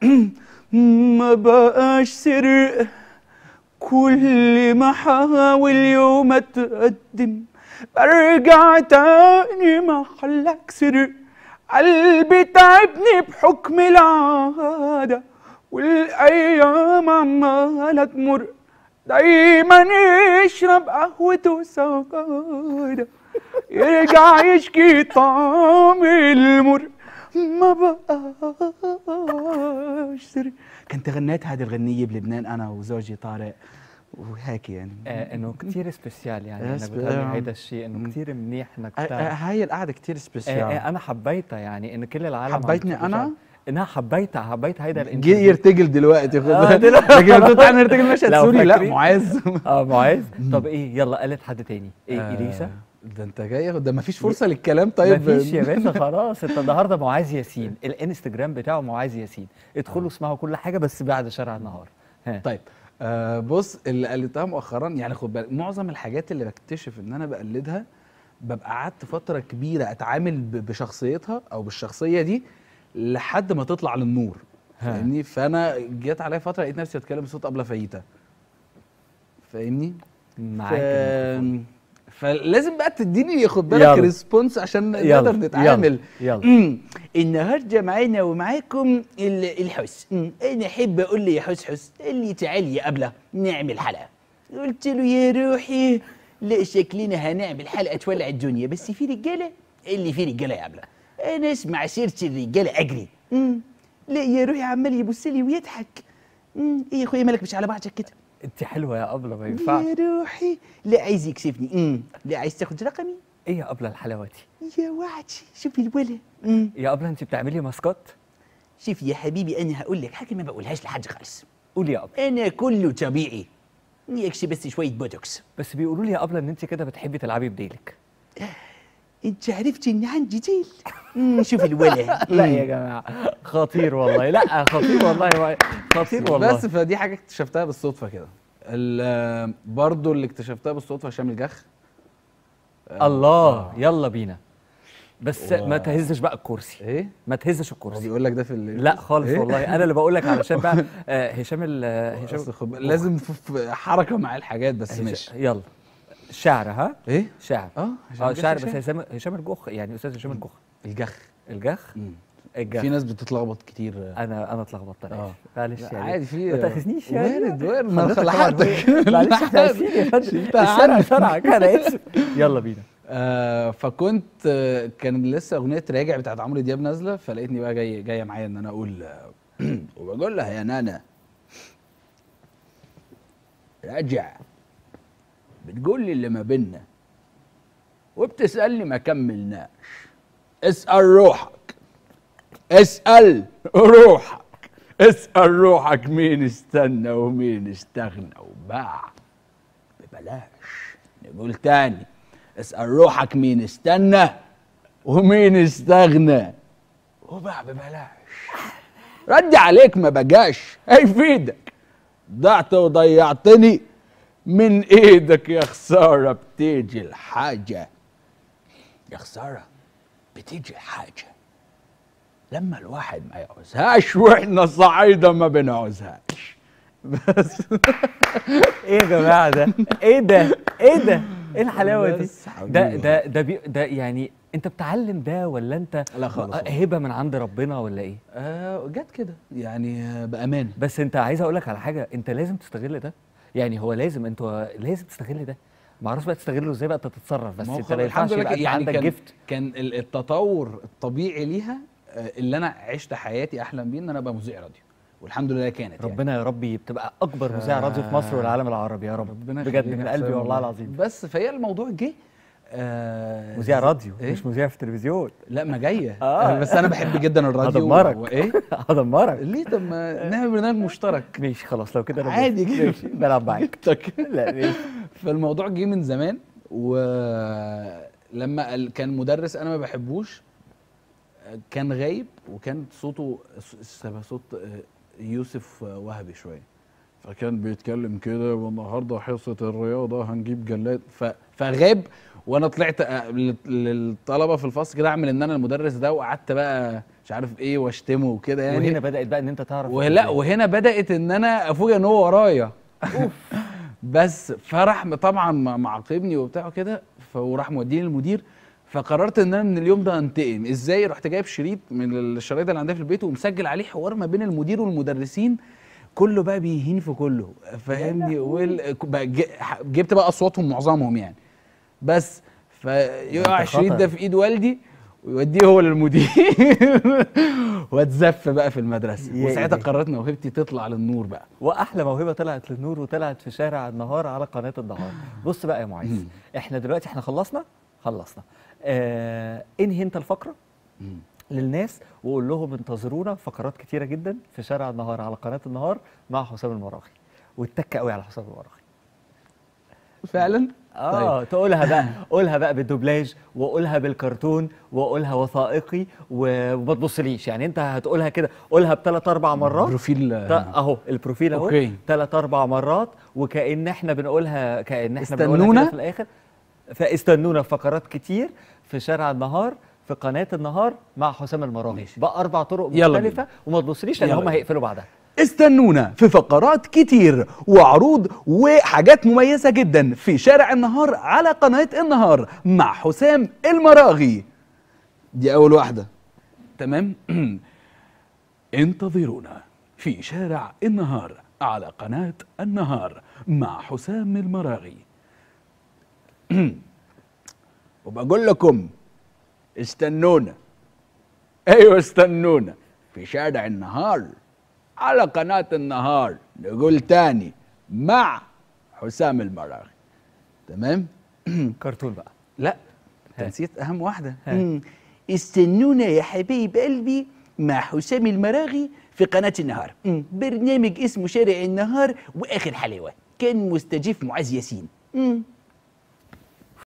ما بقاش سر كل ما حاول يوم اتقدم برجع تاني محلك سر قلبي تعبني بحكم العادة والأيام عمالة تمر دايما يشرب قهوته سعادة يرجع يشكي طعم المر ما بقاش سر كنت غنيت هذه الغنية بلبنان أنا وزوجي طارق وهيك يعني آه انه كثير سبيشال يعني آه، انك سب- بتغني آه. هيدا الشيء انه مم. كثير منيح انك آه، آه، بتعرف هاي القعدة كتير آه سبيشال آه انا حبيتها يعني انه كل العالم عم حبيتني تشوف أنا؟ شغل. انها حبيتها حبيت هيدا جه الانترفيو يرتجل دلوقتي خد آه، بالك. دلوقتي. لكن لو تعالى نرتجل مشهد لو سوري لا فاكرين. معاذ اه معاذ طب ايه يلا قالت حد تاني ايه آه، اليسا ده انت جاي ده مفيش فرصه للكلام طيب مفيش يا باشا خلاص انت النهارده معاذ ياسين الانستجرام بتاعه معاذ ياسين ادخلوا اسمعوا كل حاجه بس بعد شارع النهار ها طيب آه بص اللي قلدتها مؤخرا يعني خد بالك معظم الحاجات اللي بكتشف ان انا بقلدها ببقى قعدت فتره كبيره اتعامل ب- بشخصيتها او بالشخصيه دي لحد ما تطلع للنور ها. فاهمني فانا جت عليا فتره لقيت نفسي بتكلم بصوت ابله فايته فاهمني معاك ف... الميكروفون. فلازم بقى تديني خد بالك يلا. ريسبونس عشان يلا، نقدر نتعامل يلا امم النهارده معانا ومعاكم ال- الحس أمم، انا احب اقول لي يا حس حس قال لي تعالي يا قبله نعمل حلقه قلت له يا روحي لا شكلنا هنعمل حلقه تولع الدنيا بس في رجاله اللي في رجاله يا قبله انا اسمع سيره الرجاله اجري امم لا يا روحي عمال يبص لي ويضحك امم ايه يا اخويا مالك مش على بعضك كده انت حلوه يا ابله ما ينفعش يا روحي لا عايز يكسفني امم لا عايز تاخد رقمي ايه يا ابله الحلاوتي يا وعدي شوفي الولا امم يا ابله انت بتعملي ماسكات شوف يا حبيبي انا هقول لك حاجه ما بقولهاش لحد خالص قولي يا ابله انا كله طبيعي يكشي بس شويه بوتوكس بس بيقولوا لي يا ابله ان انت كده بتحبي تلعبي بديلك انت عرفت ان عندي ديل مم، شوف الولا لا يا جماعه خطير والله لا خطير والله خطير والله بس فدي حاجه اكتشفتها بالصدفه كده ال- برضو اللي اكتشفتها بالصدفه هشام الجخ الله يلا بينا بس و- ما تهزش بقى الكرسي ايه ما تهزش هو الكرسي بيقول لك ده في ال- لا خالص إيه؟ والله انا اللي بقول لك علشان بقى آه، هشام ال هشام أصل خد بالك، لازم في- في حركه مع الحاجات بس هشام- ماشي يلا شعر ها ايه شعر اه هشام اه الجخ شعر بس شعر. هشام هشام الجخ يعني استاذ هشام الجخ الجخ الجخ مم. الجخ في ناس بتتلخبط كتير انا انا اتلخبطت أنا اه. آسف. معلش لا، يعني عادي في ما تاخذنيش يعني وارد وارد ما حضرتك طبعاً خلعتك هو- معلش احنا اسفين يا فندم شلتها الشارع عني. شرعك انا اسف يلا بينا آه فكنت آه كان لسه اغنيه راجع بتاعت عمرو دياب نازله فلقيتني بقى جاي جايه معايا ان انا اقول آه، وبقول لها يا نانا راجع بتقول لي اللي ما بينا وبتسالني ما كملناش اسال روحك اسال روحك اسال روحك مين استنى ومين استغنى وباع ببلاش نقول تاني اسأل روحك مين استنى ومين استغنى وباع ببلاش رد عليك ما بقاش هيفيدك ضعت وضيعتني من ايدك يا خسارة بتيجي الحاجة يا خسارة بتيجي الحاجة لما الواحد ما يعوزهاش واحنا صعيدة ما بنعوزهاش بس ايه يا جماعه ده ايه ده ايه ده ايه الحلاوه دي بس ده حبيبي. ده ده, بي ده يعني انت بتعلم ده ولا انت لا خالص. هبه من عند ربنا ولا ايه آه جت كده يعني آه، بأمان بس انت عايز اقول لك على حاجه انت لازم تستغل ده يعني هو لازم انت لازم تستغل ده ما اعرفش بقى تستغله ازاي بقى انت تتصرف بس ما هو انت خلاص ما ينفعش يبقى انت عندك كان جفت كان ال- التطور الطبيعي ليها آه، اللي انا عشت حياتي احلم بيه ان انا ابقى مذيع راديو والحمد لله كانت يعني. ربنا يا ربي بتبقى اكبر مذيع راديو في مصر والعالم العربي يا رب ربنا بجد يخليك من يا قلبي حسام والله العظيم بس فهي الموضوع جه آه مذيع راديو إيه؟ مش مذيع في التلفزيون لا ما جايه آه. آه. بس انا بحب جدا الراديو هدمرك وايه هدمرك ليه طب ما نعمل برنامج مشترك ماشي خلاص لو كده انا عادي موافق. جدا. ماشي بلعب معاك جبتك. لا ماشي فالموضوع جه من زمان ولما ال- كان مدرس انا ما بحبوش كان غايب وكان صوته س- شبه صوت آه، يوسف وهبي شويه فكان بيتكلم كده والنهارده حصه الرياضه هنجيب جلاد ف... فغاب وانا طلعت آه، لل- للطلبه في الفصل كده اعمل ان انا المدرس ده وقعدت بقى مش عارف ايه واشتمه وكده يعني وهنا بدات بقى ان انت تعرف ولا إزاي. وهنا بدات ان انا افوجئ ان هو ورايا بس فراح م- طبعا م- معاقبني وبتاع كده فراح موديني المدير فقررت ان انا من اليوم ده انتقم ازاي رحت جايب شريط من الشرايط اللي عندنا في البيت ومسجل عليه حوار ما بين المدير والمدرسين كله بقى بيهين في كله فاهمني وال... بقى ج- جبت بقى اصواتهم معظمهم يعني بس فيقع أنت الشريط خطر. ده في ايد والدي ويوديه هو للمدير واتزف بقى في المدرسه يا وساعتها إلهي. قررت موهبتي تطلع للنور بقى واحلى موهبه طلعت للنور وطلعت في شارع النهار على قناه النهار بص بقى يا معيز احنا دلوقتي احنا خلصنا خلصنا آه انهي انت الفقره للناس وقول لهم انتظرونا فقرات كتيره جدا في شارع النهار على قناه النهار مع حسام المراغي واتك قوي على حسام المراغي فعلا اه طيب. تقولها بقى قولها بقى بالدوبلاج وقولها بالكرتون وقولها وثائقي و- وما تبصليش يعني انت هتقولها كده قولها بثلاث اربع مرات بروفيل تا- اهو البروفيل اهو أوكي. ثلاث اربع مرات وكأن احنا بنقولها كأن احنا بنقولها استنونا. كده في الاخر فاستنونا في فقرات كتير في شارع النهار في قناه النهار مع حسام المراغي ماشي. بقى اربع طرق يلا مختلفه وما تبصليش لان يلا هم بينا. هيقفلوا بعدها استنونا في فقرات كتير وعروض وحاجات مميزة جدا في شارع النهار على قناة النهار مع حسام المراغي دي أول واحدة تمام انتظرونا في شارع النهار على قناة النهار مع حسام المراغي وبقول لكم استنونا ايوه استنونا في شارع النهار على قناة النهار نقول تاني مع حسام المراغي تمام كرتون بقى لا ها. نسيت اهم واحدة ها. مم. استنونا يا حبيب قلبي مع حسام المراغي في قناة النهار مم. برنامج اسمه شارع النهار واخر حلاوة كان مستضيف معاذ ياسين مم.